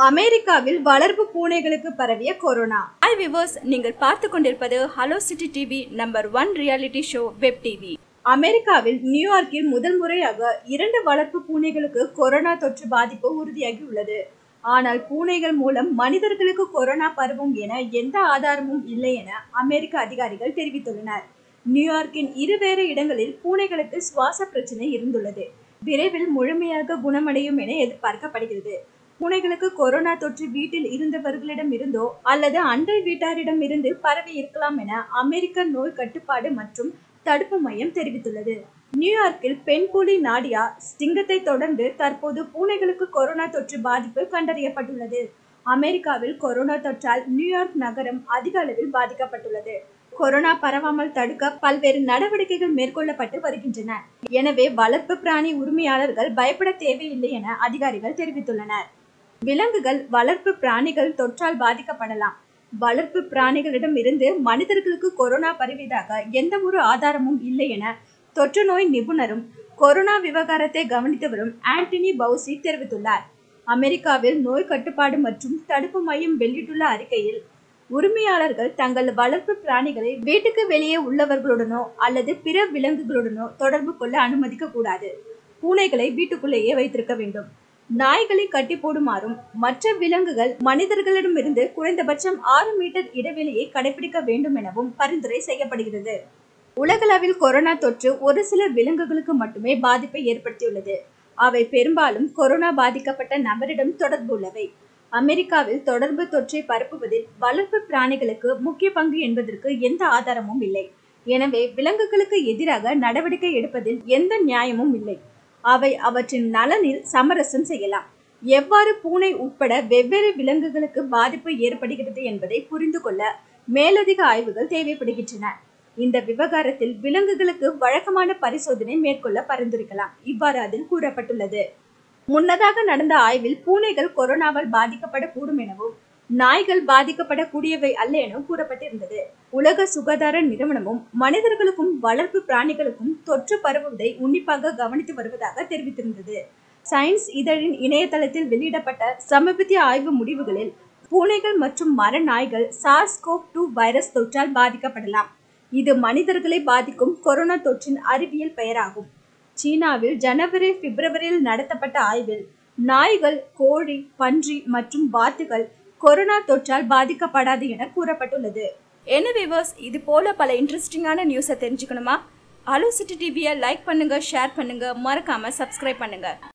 அமெரிக்காவில் வளர்ப்பு பூனைகளுக்கு பரவிய கொரோனா ஹாய் விவர்ஸ் நீங்கள் பார்த்து கொண்டிருப்பது hello city TV number one reality show web TV அமெரிக்காவில் நியூயார்க்கில் முதல் முறையாக இரண்டு வளர்ப்பு பூனைகளுக்கு கொரோனா தொற்று பாதிப்பு உறுதியாகி உள்ளது ஆனால் பூனைகள் மூலம் மனிதர்களுக்கு கொரோனா பரவும் என எந்த ஆதாரமும் இல்லை என அமெரிக்க அதிகாரிகள் தெரிவித்துள்ளனர் நியூயார்க்கின் இருவேறு இடங்களில் பூனைகளுக்கு சுவாச பிரச்சனை இருந்துள்ளது விரைவில் முழுமையாக குணமடையும் என எதிர்பார்க்கப்படுகிறது பூனைகளுக்கு கொரோனா தொற்று வீட்டில் இருந்தவர்களிடம் இருந்தோ அல்லது அண்டை வீட்டாரிடம் இருந்து பரவி இருக்கலாம் என அமெரிக்க நோய் கட்டுப்பாடு மற்றும் தடுப்பு மையம் தெரிவித்துள்ளது நியூயார்க்கில் பெண் புலி நாடியா ஸ்டிங்கத்தை தொடர்ந்து தற்போது பூனைகளுக்கு கொரோனா தொற்று பாதிப்பு கண்டறியப்பட்டுள்ளது அமெரிக்காவில் கொரோனா தொற்றால் நியூயார்க் நகரம் அதிக அளவில் பாதிக்கப்பட்டுள்ளது கொரோனா பரவாமல் தடுக்க பல்வேறு நடவடிக்கைகள் மேற்கொள்ளப்பட்டு வருகின்றன எனவே வளர்ப்பு பிராணி உரிமையாளர்கள் பயப்பட தேவையில்லை என அதிகாரிகள் தெரிவித்துள்ளனர் விலங்குகள் வளர்ப்பு பிராணிகள் தொற்றால் பாதிக்கப்படலாம் வளர்ப்பு பிராணிகளிடம் இருந்து மனிதர்களுக்கு கொரோனா பரவியதாக எந்த ஒரு ஆதாரமும் இல்லை என தொற்று நோய் நிபுணரும் கொரோனா விவகாரத்தை கவனித்து வரும் ஆண்டனி பவுசி தெரிவித்துள்ளார் அமெரிக்காவில் நோய் கட்டுப்பாடு மற்றும் தடுப்பு மையம் வெளியிட்டுள்ள அறிக்கையில் உரிமையாளர்கள் தங்கள் வளர்ப்பு பிராணிகளை வீட்டுக்கு வெளியே உள்ளவர்களுடனோ அல்லது பிற விலங்குகளுடனோ தொடர்பு கொள்ள அனுமதிக்க கூடாது பூனைகளை வீட்டுக்குள்ளேயே வைத்திருக்க வேண்டும் நாய்களை கட்டி போடுமாறும் மற்ற விலங்குகள் மனிதர்களிடமிருந்து குறைந்தபட்சம் ஆறு மீட்டர் இடைவெளியை கடைபிடிக்க வேண்டும் எனவும் பரிந்துரை செய்யப்படுகிறது உலகளவில் கொரோனா தொற்று ஒரு சில விலங்குகளுக்கு மட்டுமே பாதிப்பை ஏற்படுத்தியுள்ளது அவை பெரும்பாலும் கொரோனா பாதிக்கப்பட்ட நபரிடம் தொடர்பு உள்ளவை அமெரிக்காவில் தொடர்பு தொற்றை பரப்புவதில் வளர்ப்பு பிராணிகளுக்கு முக்கிய பங்கு என்பதற்கு எந்த ஆதாரமும் இல்லை எனவே விலங்குகளுக்கு எதிராக நடவடிக்கை எடுப்பதில் எந்த நியாயமும் இல்லை அவை அவற்றின் நலனில் சமரசம் செய்யலாம் எவ்வாறு பூனை உட்பட வெவ்வேறு விலங்குகளுக்கு பாதிப்பு ஏற்படுகிறது என்பதை புரிந்து கொள்ள மேலதிக ஆய்வுகள் தேவைப்படுகின்றன இந்த விவகாரத்தில் விலங்குகளுக்கு வழக்கமான பரிசோதனை மேற்கொள்ள பரிந்துரைக்கலாம் இவ்வாறு அதில் கூறப்பட்டுள்ளது முன்னதாக நடந்த ஆய்வில் பூனைகள் கொரோனாவால் பாதிக்கப்படக்கூடும் எனவும் நாய்கள் பாதிக்கப்படக்கூடியவை அல்ல எனவும் கூறப்பட்டிருந்தது உலக சுகாதார நிறுவனமும் மனிதர்களுக்கும் வளர்ப்பு பிராணிகளுக்கும் தொற்று பரவுவதை உன்னிப்பாக கவனித்து வருவதாக தெரிவித்திருந்தது சயின்ஸ் இதழின் இணையதளத்தில் வெளியிடப்பட்ட சமீபத்திய ஆய்வு முடிவுகளில் பூனைகள் மற்றும் மர நாய்கள் சார்ஸ்கோப் டூ வைரஸ் தொற்றால் பாதிக்கப்படலாம் இது மனிதர்களை பாதிக்கும் கொரோனா தொற்றின் அறிவியல் பெயராகும் சீனாவில் ஜனவரி பிப்ரவரியில் நடத்தப்பட்ட ஆய்வில் நாய்கள் கோழி பன்றி மற்றும் வாத்துகள் கொரோனா தொற்றால் பாதிக்கப்படாது என கூறப்பட்டுள்ளது என்ன விவர்ஸ் இது போல பல இன்ட்ரெஸ்டிங்கான நியூஸை தெரிஞ்சுக்கணுமா ஹலோ சிட்டி டிவியை லைக் பண்ணுங்க ஷேர் பண்ணுங்க மறக்காம சப்ஸ்கிரைப் பண்ணுங்க